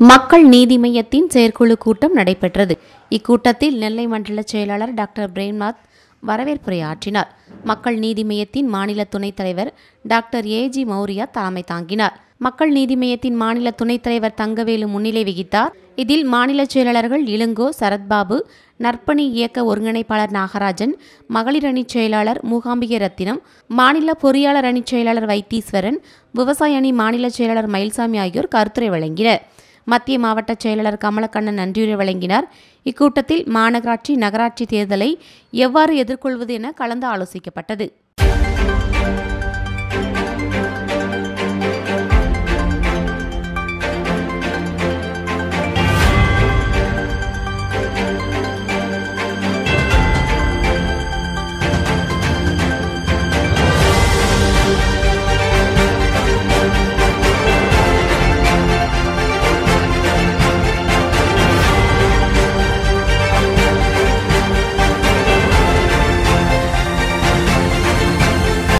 மக்கள் நீதி மையத்தின் செயற்குழு கூட்டம் நடைபெற்றது இக்கூட்டத்தில் நெல்லை மண்டல செயலாளர் டாக்டர் பிரேம்நாத் வரவேற்புரையாற்றினார் மக்கள் நீதி மையத்தின் மாநில துணைத் தலைவர் டாக்டர் ஏஜி மௌரியா தலைமை தாங்கினார் மக்கள் நீதி மையத்தின் மாநில துணைத் தலைவர் தங்கவேலு முன்னிலை வகித்தார் இதில் மாநில செயலாளர்கள் இளங்கோ சரத்பாபு நற்பணி இயக்க ஒருங்கிணைப்பாளர் நாகராஜன் மகளிர் அணிச் செயலாளர் மூகாம்பிகை ரத்தினம் மாநில பொறியாளர் அணிச் செயலாளர் வைத்தீஸ்வரன் விவசாய அணி மாநில செயலாளர் மயில்சாமி ஆகியோர் கருத்துரை வழங்கினர் மத்திய மாவட்ட செயலாளர் கமலக்கண்ணன் நன்றியுரை வழங்கினார் இக்கூட்டத்தில் மாநகராட்சி நகராட்சி தேர்தலை எவ்வாறு எதிர்கொள்வது என கலந்து ஆலோசிக்கப்பட்டது